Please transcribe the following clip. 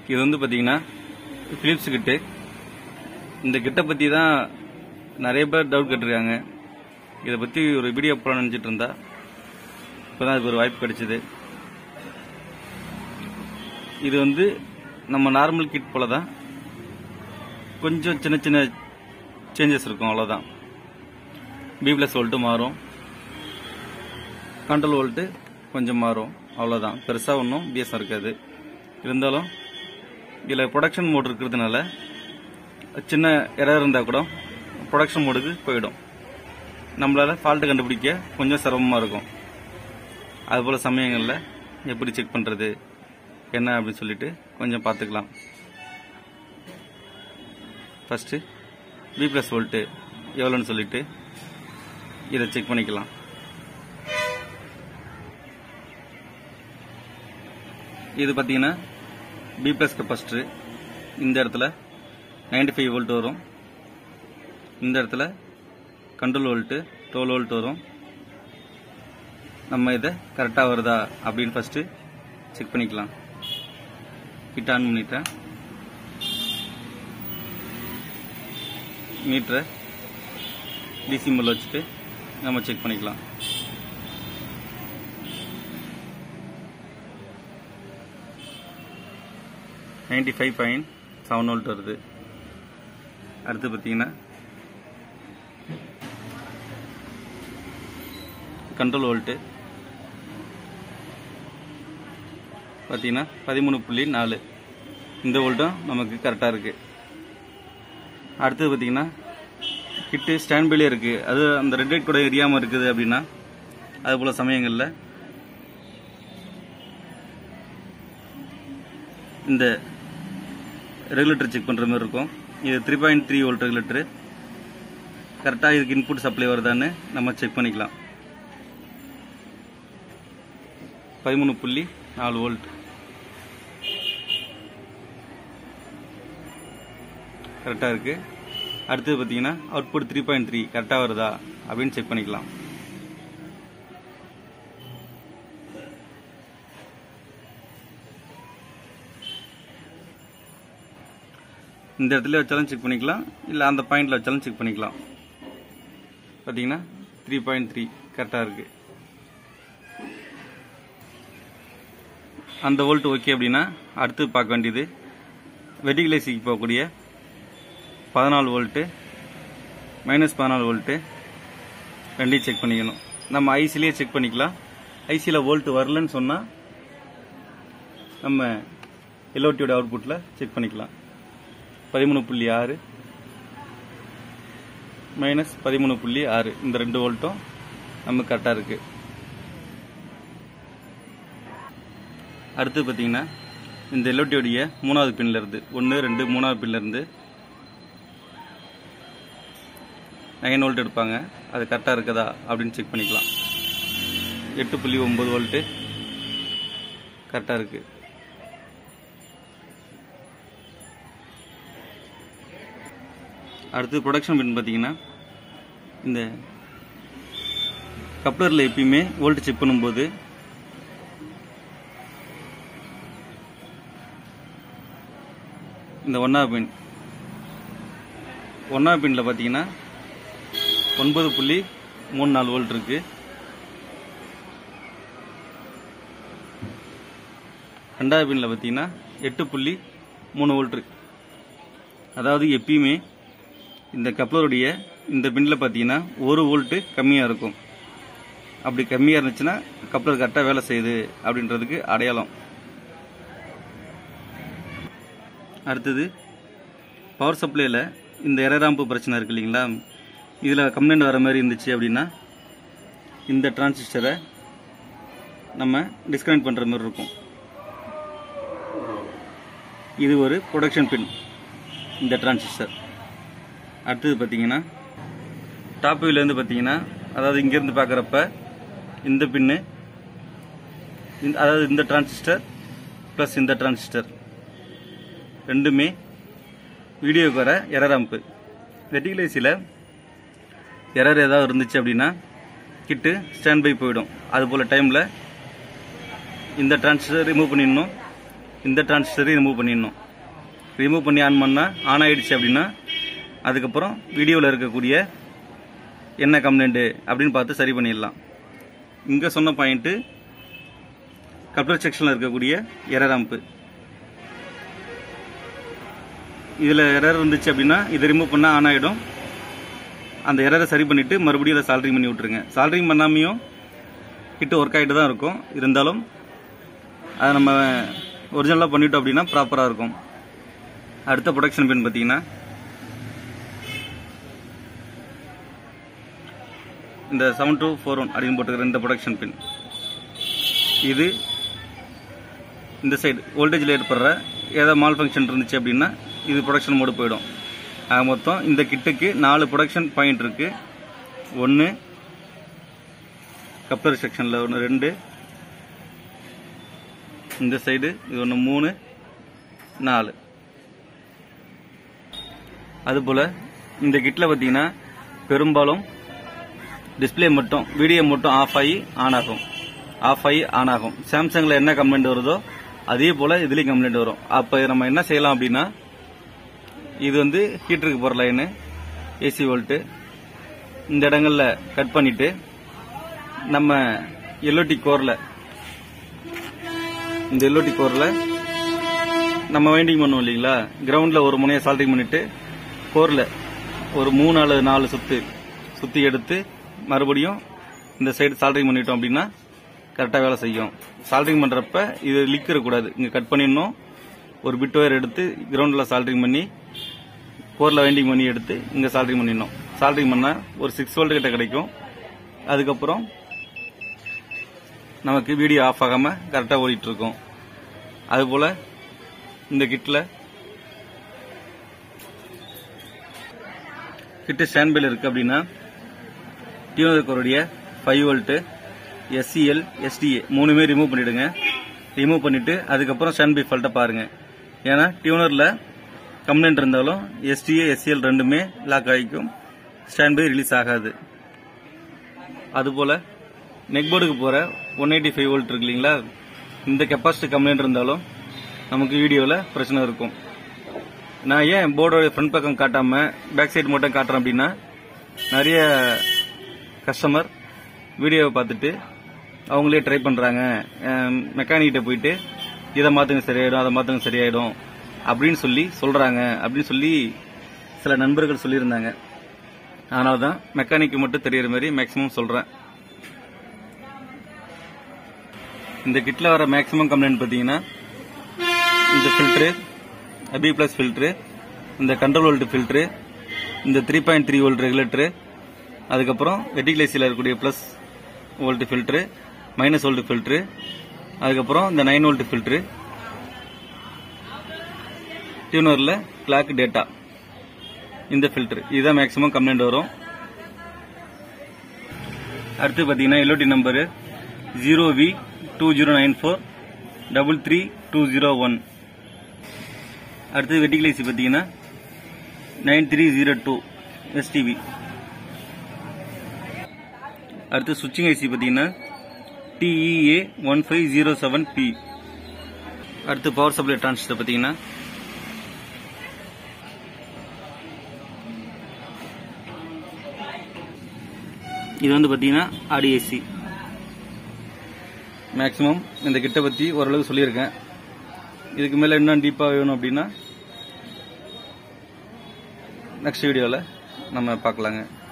இது வந்து பார்த்தீங்கன்னா பிலிப்ஸ் கிட்டு இந்த கிட்ட பற்றி தான் நிறைய பேர் டவுட் கேட்டிருக்காங்க இதை பற்றி ஒரு வீடியோ போட நினச்சிட்டு இருந்தா இப்போ தான் அதுக்கு ஒரு வாய்ப்பு கிடைச்சிது இது வந்து நம்ம நார்மல் கிட் போல தான் கொஞ்சம் சின்ன சின்ன சேஞ்சஸ் இருக்கும் அவ்வளோதான் பி ப்ளஸ் வோல்ட்டு மாறும் கண்ட்ரோல் வோல்ட்டு கொஞ்சம் மாறும் அவ்வளோதான் பெருசாக ஒன்றும் பிஎஸ் இருக்காது இருந்தாலும் இதில் ப்ரொடக்ஷன் மோட் இருக்கிறதுனால சின்ன எரர் இருந்தால் கூட ப்ரொடக்ஷன் மோடுக்கு போயிடும் நம்மளால் ஃபால்ட்டு கண்டுபிடிக்க கொஞ்சம் சிரமமாக இருக்கும் அதுபோல் சமயங்களில் எப்படி செக் பண்ணுறது என்ன அப்படின்னு சொல்லிட்டு கொஞ்சம் பார்த்துக்கலாம் ஃபஸ்ட்டு பி ப்ளஸ் வோல்ட்டு எவ்வளோன்னு சொல்லிட்டு இதை செக் பண்ணிக்கலாம் இது பார்த்தீங்கன்னா பி ப்ளஸ் கெப்பாசிட்டர் இந்த இடத்துல 95 ஃபைவ் வோல்ட் வரும் இந்த இடத்துல கண்ட்ரோல் வோல்ட்டு டுவெல் வோல்ட் வரும் நம்ம இதை கரெக்டாக வருதா அப்படின்னு ஃபஸ்ட்டு செக் பண்ணிக்கலாம் கிட்ட ஆன் பண்ணிட்டேன் மீட்டரை டிசி மோடில் வச்சுட்டு நம்ம செக் பண்ணிக்கலாம் ninety five point seven volt வருது அடுத்து பார்த்தீங்கன்னா கண்ட்ரோல் வோல்ட்டு பார்த்தீங்கன்னா பதிமூணு புள்ளி நாலு இந்த வோல்ட்டும் நமக்கு கரெக்டாக இருக்குது அடுத்தது பார்த்தீங்கன்னா கிட்டு ஸ்டாண்ட் பைலே இருக்குது அது அந்த ரெட் லைட் கூட எரியாமல் இருக்குது அப்படின்னா அது போல் சமயங்களில் இந்த ரெகுலேட்டர் செக் பண்ணுற மாதிரி இருக்கும் இது three point three volt regulator கரெக்டாக இதுக்கு இன்புட் சப்ளை வருதான்னு நம்ம செக் பண்ணிக்கலாம் பதிமூணு புள்ளி நாலு வோல்ட் கரெக்டாக இருக்குது அடுத்தது பார்த்தீங்கன்னா அவுட்புட் த்ரீ பாயிண்ட் த்ரீ கரெக்டாக வருதா அப்படின்னு செக் பண்ணிக்கலாம் இந்த இடத்துல வச்சாலும் செக் பண்ணிக்கலாம் இல்லை அந்த பாயிண்டில் வச்சாலும் செக் பண்ணிக்கலாம் பார்த்தீங்கன்னா த்ரீ பாயிண்ட் த்ரீ கரெக்டாக இருக்குது அந்த வோல்ட் ஓகே அப்படின்னா அடுத்து பார்க்க வேண்டியது வெர்டிகலைசிக்கு போகக்கூடிய பதினாலு வோல்ட்டு மைனஸ் பதினாலு வோல்ட்டு ரெண்டையும் செக் பண்ணிக்கணும் நம்ம ஐசிலேயே செக் பண்ணிக்கலாம் ஐசியில் வோல்ட் வரலன்னு சொன்னால் நம்ம எல்ஓடியோட அவுட்புட்டில் செக் பண்ணிக்கலாம் பதிமூணு புள்ளி ஆறு மைனஸ் பதிமூணு புள்ளி ஆறு இந்த ரெண்டு வோல்ட்டும் நமக்கு கரெக்டாக இருக்குது அடுத்து பார்த்தீங்கன்னா இந்த எல்ஓடியோடைய மூணாவது பின்ல இருந்து ஒன்று ரெண்டு மூணாவது பின்ல இருந்து நைன் வோல்ட் எடுப்பாங்க அது கரெக்டாக இருக்குதா அப்படின்னு செக் பண்ணிக்கலாம் எட்டு புள்ளி ஒம்பது வோல்ட்டு கரெக்டாக இருக்கு அடுத்து ப்ரொடக்ஷன் பின் பார்த்தீங்கன்னா இந்த கப்ளரில் எப்பயுமே வோல்ட் செக் பண்ணும்போது இந்த ஒன்றா பின் ஒன்றா பின்னில் பார்த்தீங்கன்னா ஒன்பது புள்ளி மூணு நாலு வோல்ட் இருக்கு ரெண்டாவது பின்னில் பார்த்தீங்கன்னா எட்டு புள்ளி மூணு வோல்ட் இருக்கு அதாவது எப்பயுமே இந்த கப்ளருடைய இந்த பின்னில் பார்த்தீங்கன்னா ஒரு வோல்ட்டு கம்மியாக இருக்கும் அப்படி கம்மியாக இருந்துச்சுன்னா கப்ளர் கரெக்டாக வேலை செய்யுது அப்படின்றதுக்கு அடையாளம் அடுத்தது பவர் சப்ளையில் இந்த எரராம்பு பிரச்சனை இருக்கு இல்லைங்களா இதில் கம்ப்ளைண்ட் வர மாதிரி இருந்துச்சு அப்படின்னா இந்த டிரான்சிஸ்டரை நம்ம டிஸ்கனெக்ட் பண்ணுற மாதிரி இருக்கும் இது ஒரு ப்ரொடக்ஷன் பின் இந்த டிரான்சிஸ்டர் அடுத்தது பார்த்தீங்கன்னா டாப் வியூலேருந்து பார்த்தீங்கன்னா அதாவது இங்கேருந்து பார்க்குறப்ப இந்த பின்னு இந்த- அதாவது இந்த டிரான்சிஸ்டர் ப்ளஸ் இந்த டிரான்சிஸ்டர் ரெண்டுமே வீடியோக்கு வர எரர் அம்பு வெட்டிகலைசியில் எரர் ஏதாவது இருந்துச்சு அப்படின்னா கிட்டு ஸ்டாண்ட் பை போயிடும் அது போல் டைமில் இந்த டிரான்சிஸ்டர் ரிமூவ் பண்ணிடணும் இந்த டிரான்சிஸ்டரை ரிமூவ் பண்ணிடணும் ரிமூவ் பண்ணி ஆன் பண்ணால் ஆன் ஆயிடுச்சு அப்படின்னா அதுக்கப்புறம் வீடியோவில் இருக்கக்கூடிய என்ன கம்ப்ளைண்ட்டு அப்படின்னு பார்த்து சரி பண்ணிடலாம் இங்கே சொன்ன பாயிண்ட்டு கப்ளர் செக்ஷனில் இருக்கக்கூடிய எரர் ஆம்பு இதில் எரர் இருந்துச்சு அப்படின்னா இதை ரிமூவ் பண்ணால் ஆன் ஆகிடும் அந்த எரரை சரி பண்ணிவிட்டு மறுபடியும் அதை சால்ட்ரிங் பண்ணி விட்ருங்க சால்ட்ரிங் பண்ணாமையும் கிட்ட ஒர்க் ஆகிட்டு தான் இருக்கும் இருந்தாலும் அதை நம்ம ஒரிஜினலாக பண்ணிட்டோம் அப்படின்னா ப்ராப்பராக இருக்கும் அடுத்த ப்ரொடக்ஷன் பின் பார்த்தீங்கன்னா இந்த செவன் டூ ஃபோர் ஒன் அப்படின்னு போட்டுக்கிற இந்த ப்ரொடக்ஷன் பின் இது இந்த சைடு வோல்டேஜில் ஏற்படுற ஏதாவது மால் ஃபங்க்ஷன் இருந்துச்சு அப்படின்னா இது ப்ரொடக்ஷன் மோடு போயிடும் ஆக மொத்தம் இந்த கிட்டுக்கு நாலு ப்ரொடக்ஷன் பாயிண்ட் இருக்கு ஒன்று கப்பர் செக்ஷனில் ஒன்று ரெண்டு இந்த சைடு இது ஒன்று மூணு நாலு அதுபோல் இந்த கிட்டில் பார்த்தீங்கன்னா பெரும்பாலும் டிஸ்ப்ளே மட்டும் வீடியோ மட்டும் ஆஃப் ஆகி ஆன் ஆகும் ஆஃப் ஆகி ஆன் ஆகும் சாம்சங்கில் என்ன கம்ப்ளைண்ட் வருதோ அதே போல் இதுலேயும் கம்ப்ளைண்ட் வரும் அப்போ நம்ம என்ன செய்யலாம் அப்படின்னா இது வந்து ஹீட்டருக்கு போகிற லைனு ஏசி வோல்ட்டு இந்த இடங்கள்ல கட் பண்ணிட்டு நம்ம எல்ஓடி கோரில் இந்த எல்ஓடி கோரில் நம்ம வைண்டிங் பண்ணுவோம் இல்லைங்களா கிரவுண்டில் ஒரு முனையை சால்டிங் பண்ணிட்டு கோரில் ஒரு மூணு அல்லது நாலு சுத்து சுத்தி எடுத்து மறுபடியும் இந்த சைடு சால்டரிங் பண்ணிட்டோம் அப்படின்னா கரெக்டாக வேலை செய்யும் சால்டரிங் பண்ணுறப்ப இது லீக் இருக்கக்கூடாது இங்கே கட் பண்ணிடணும் ஒரு பிட் ஒயர் எடுத்து கிரவுண்டில் சால்டரிங் பண்ணி கோரில் வைண்டிங் பண்ணி எடுத்து இங்கே சால்டரிங் பண்ணிடணும் சால்டரிங் பண்ணால் ஒரு சிக்ஸ் வோல்ட் கிட்ட கிடைக்கும் அதுக்கப்புறம் நமக்கு வீடியோ ஆஃப் ஆகாமல் கரெக்டாக ஓடிட்டு இருக்கும் அதுபோல் இந்த கிட்டில் கிட்ட ஸ்டாண்ட் பில் இருக்கு அப்படின்னா டியூனர் கோருடைய ஃபைவ் வோல்ட்டு எஸ்சிஎல் எஸ்டிஏ மூணுமே ரிமூவ் பண்ணிடுங்க ரிமூவ் பண்ணிட்டு அதுக்கப்புறம் ஸ்டாண்ட் பை ஃபால்ட்டை பாருங்க ஏன்னா டியூனரில் கம்ப்ளைண்ட் இருந்தாலும் எஸ்டிஏ எஸ்சிஎல் ரெண்டுமே லாக் ஆகிக்கும் ஸ்டாண்ட் பை ரிலீஸ் ஆகாது அதுபோல் நெக் போர்டுக்கு போகிற ஒன் எயிட்டி ஃபைவ் வோல்ட் இருக்கு இல்லைங்களா இந்த கெப்பாசிட்டி கம்ப்ளைண்ட் இருந்தாலும் நமக்கு வீடியோவில் பிரச்சனை இருக்கும் நான் ஏன் போர்டோட ஃப்ரண்ட் பக்கம் காட்டாம பேக் சைடு மட்டும் காட்டுறேன் அப்படின்னா நிறைய கஸ்டமர் வீடியோவை பார்த்துட்டு அவங்களே ட்ரை பண்றாங்க மெக்கானிக்கிட்ட போயிட்டு இதை மாத்துங்க சரியாயிடும் அதை மாத்துங்க சரியாயிடும் அப்படின்னு சொல்லி சொல்றாங்க அப்படின்னு சொல்லி சில நண்பர்கள் சொல்லியிருந்தாங்க அதனால தான் மெக்கானிக்கு மட்டும் தெரியற மாதிரி மேக்சிமம் சொல்றேன் இந்த கிட்ல வர மேக்சிமம் கம்ப்ளைண்ட் பார்த்தீங்கன்னா இந்த ஃபில்டரு அபி பிளஸ் ஃபில்டரு இந்த கண்ட்ரோல் வோல்ட் ஃபில்டரு இந்த three point three volt regulator அதுக்கப்புறம் வெட்டிகுலேசியில் இருக்கக்கூடிய plus volt filter minus volt filter அதுக்கப்புறம் இந்த நைன் வோல்ட் ஃபில்டரு டியூனரில் கிளாக் டேட்டா இந்த ஃபில்டர் இதுதான் மேக்ஸிமம் கம்ப்ளைண்ட் வரும் அடுத்து பார்த்தீங்கன்னா LOT number zero V two zero nine four double three two zero one அடுத்தது வெட்டிகுலேசி பார்த்தீங்கன்னா nine three zero two STV அடுத்து சுவிட்சிங் ஐசி பார்த்தீங்கன்னா TEA one five zero seven B அடுத்து பவர் சப்ளை டிரான்சிஸ்டர் பார்த்தீங்கன்னா இது வந்து பார்த்தீங்கன்னா ஆடிஏசி மேக்ஸிமம் இந்த கிட்ட பற்றி ஓரளவுக்கு சொல்லியிருக்கேன் இதுக்கு மேலே இன்னும் டீப்பாக வேணும் அப்படின்னா நெக்ஸ்ட் வீடியோவில் நம்ம பார்க்கலாங்க